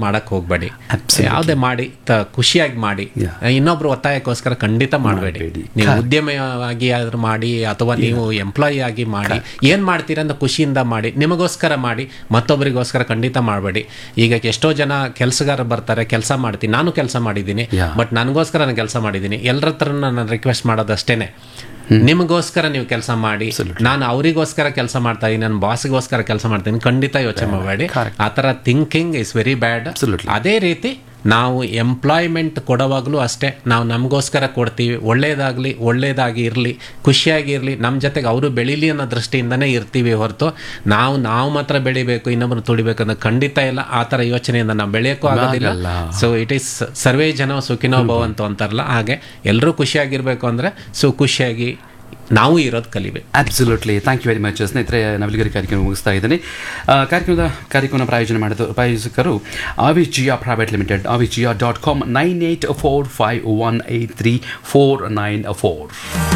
ಮಾಡಕ್ ಹೋಗ್ಬೇಡಿ Absolutely. ಯಾವುದೇ ಮಾಡಿ ತ- ಖುಷಿಯಾಗಿ ಮಾಡಿ Yeah. ಇನ್ನೊಬ್ರು ಒತ್ತಾಯಕ್ಕೋಸ್ಕರ ಖಂಡಿತ ಮಾಡಬೇಡಿ ಮಾಡ್ಬೇಡಿ. ನೀವು ಉದ್ಯಮವಾಗಿ ಆದ್ರೂ ಮಾಡಿ ಅಥವಾ ನೀವು ಎಂಪ್ಲಾಯಿ ಆಗಿ ಮಾಡಿ ಏನ್ ಮಾಡ್ತೀರಾ ಅಂತ ಖುಷಿಯಿಂದ ಮಾಡಿ ನಿಮಗೋಸ್ಕರ ಮಾಡಿ ಮತ್ತೊಬ್ಬರಿಗೋಸ್ಕರ ಖಂಡಿತ ಮಾಡಬೇಡಿ ಈಗ ಎಷ್ಟೋ ಜನ ಕೆಲಸಗಾರ ಬರ್ತಾರೆ ಕೆಲಸ ಮಾಡ್ತೀನಿ ನಾನು ಕೆಲಸ ಮಾಡಿದ್ದೀನಿ Yeah. ಬಟ್ ನನಗೋಸ್ಕರ ನಾನು ಕೆಲಸ ಮಾಡಿದ್ದೀನಿ ಎಲ್ಲರ ಹತ್ರ ನಾನು ರಿಕ್ವೆಸ್ಟ್ ಮಾಡೋದಷ್ಟೇನೆ ನಿಮಗೋಸ್ಕರ ನೀವು ಕೆಲಸ ಮಾಡಿ ನಾನು ಅವರಿಗೋಸ್ಕರ ಕೆಲಸ ಮಾಡ್ತಾ ಇದ್ದೀನಿ ನನ್ನ ಬಾಸ್ಗೋಸ್ಕರ ಕೆಲಸ ಮಾಡ್ತೀನಿ ಖಂಡಿತ ಯೋಚನೆ ಮಾಡಬೇಡಿ correct. ಆ ಥರ thinking is very bad Absolutely. ಅದೇ ರೀತಿ ನಾವು ಎಂಪ್ಲಾಯ್ಮೆಂಟ್ ಕೊಡುವಾಗಲೂ ಅಷ್ಟೇ ನಾವು ನಮಗೋಸ್ಕರ ಕೊಡ್ತೀವಿ ಒಳ್ಳೇದಾಗಲಿ ಒಳ್ಳೇದಾಗಿ ಇರಲಿ ಖುಷಿಯಾಗಿ ಇರಲಿ ನಮ್ಮ ಜೊತೆಗೆ ಅವರು ಬೆಳೀಲಿ ಅನ್ನೋ ದೃಷ್ಟಿಯಿಂದನೇ ಇರ್ತೀವಿ ಹೊರತು ನಾವು ನಾವು ಮಾತ್ರ ಬೆಳಿಬೇಕು ಇನ್ನೊಬ್ಬರು ತುಳಿಬೇಕು ಅನ್ನೋ ಖಂಡಿತ ಇಲ್ಲ ಆ ಥರ ಯೋಚನೆಯಿಂದ ನಾವು ಬೆಳೆಯೋಕ್ಕೂ ಆಗೋದಿಲ್ಲ ಆಗಲ್ಲ. ಸೊ ಇಟ್ ಈಸ್ ಸರ್ವೇ ಜನ ಸುಖಿನೋ ಭವಂತು ಅಂತಾರಲ್ಲ ಹಾಗೆ ಎಲ್ಲರೂ ಖುಷಿಯಾಗಿರ್ಬೇಕು ಅಂದರೆ ಸೊ ಖುಷಿಯಾಗಿ ನಾವು ಇರೋದು ಕಲಿಬೇಕು absolutely thank you very much ಸ್ನೇಹಿತರೆ ನಾವಿಲ್ಲಿಗರಿ ಕಾರ್ಯಕ್ರಮ ಮುಗಿಸ್ತಾ ಇದ್ದೀನಿ ಆ, ಕಾರ್ಯಕ್ರಮದ ಕಾರ್ಯಕ್ರಮ ಪ್ರಾಯೋಜನೆ ಮಾಡಿದ ಪ್ರಾಯೋಜಕರು Avijia private limited Avijia dot com nine eight four five one eight three four nine four